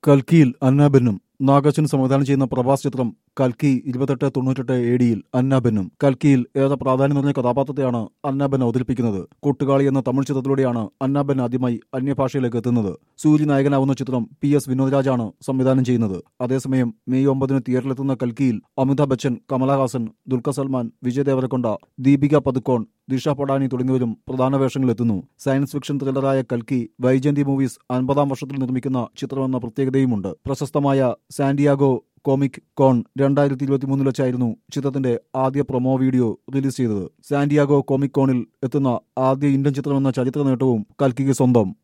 കൽക്കിയിൽ അന്നാബെന്നും നാഗച്ചൻ സംവിധാനം ചെയ്യുന്ന പ്രഭാസ് ചിത്രം കൽക്കി ഇരുപത്തെട്ട് തൊണ്ണൂറ്റെട്ട് എ ഡിയിൽ അന്നാബെന്നും കൽക്കിയിൽ ഏറെ പ്രാധാന്യം നിറഞ്ഞ കഥാപാത്രത്തെയാണ് അന്നാബെൻ അവതരിപ്പിക്കുന്നത് കൂട്ടുകാളി എന്ന തമിഴ് ചിത്രത്തിലൂടെയാണ് അന്നാബെൻ ആദ്യമായി അന്യഭാഷയിലേക്ക് എത്തുന്നത് സൂര്യ നായകനാവുന്ന ചിത്രം പി എസ് വിനോദ്രാജാണ് സംവിധാനം ചെയ്യുന്നത് അതേസമയം മെയ് ഒമ്പതിന് തിയേറ്ററിലെത്തുന്ന കൽക്കിയിൽ അമിതാഭ് ബച്ചൻ കമലഹാസൻ ദുൽഖർ സൽമാൻ വിജയ് ദേവരക്കൊണ്ട ദീപിക പതുക്കോൺ ദിഷ പടാനി തുടങ്ങിയവരും പ്രധാന വേഷങ്ങളിലെത്തുന്നു സയൻസ് ഫിക്ഷൻ ത്രില്ലറായ കൽക്കി വൈജന്തി മൂവീസ് അൻപതാം വർഷത്തിൽ നിർമ്മിക്കുന്ന ചിത്രമെന്ന പ്രത്യേകതയുമുണ്ട് പ്രശസ്തമായ സാന്റിയാഗോ കോമിക് കോൺ രണ്ടായിരത്തി ഇരുപത്തി മൂന്നിൽ വെച്ചായിരുന്നു ചിത്രത്തിന്റെ ആദ്യ പ്രൊമോ വീഡിയോ റിലീസ് ചെയ്തത് സാന്റിയാഗോ കോമിക് കോണിൽ എത്തുന്ന ആദ്യ ഇന്ത്യൻ ചിത്രമെന്ന ചരിത്ര നേട്ടവും കൽക്കിക്ക് സ്വന്തം